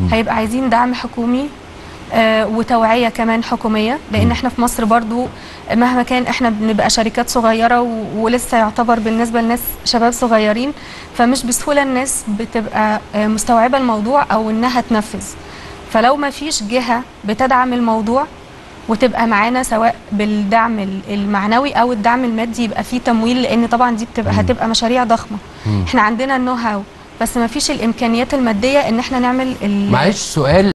هيبقى عايزين دعم حكومي آه، وتوعيه كمان حكوميه لان احنا في مصر برضو مهما كان احنا بنبقى شركات صغيره و- ولسه يعتبر بالنسبه لناس شباب صغيرين فمش بسهوله الناس بتبقى آه، مستوعبه الموضوع او انها تنفذ فلو ما فيش جهه بتدعم الموضوع وتبقى معانا سواء بالدعم ال- المعنوي او الدعم المادي يبقى فيه تمويل لان طبعا دي بتبقى هتبقى مشاريع ضخمه احنا عندنا النو هاو بس ما فيش الامكانيات الماديه ان احنا نعمل ال- معلش سؤال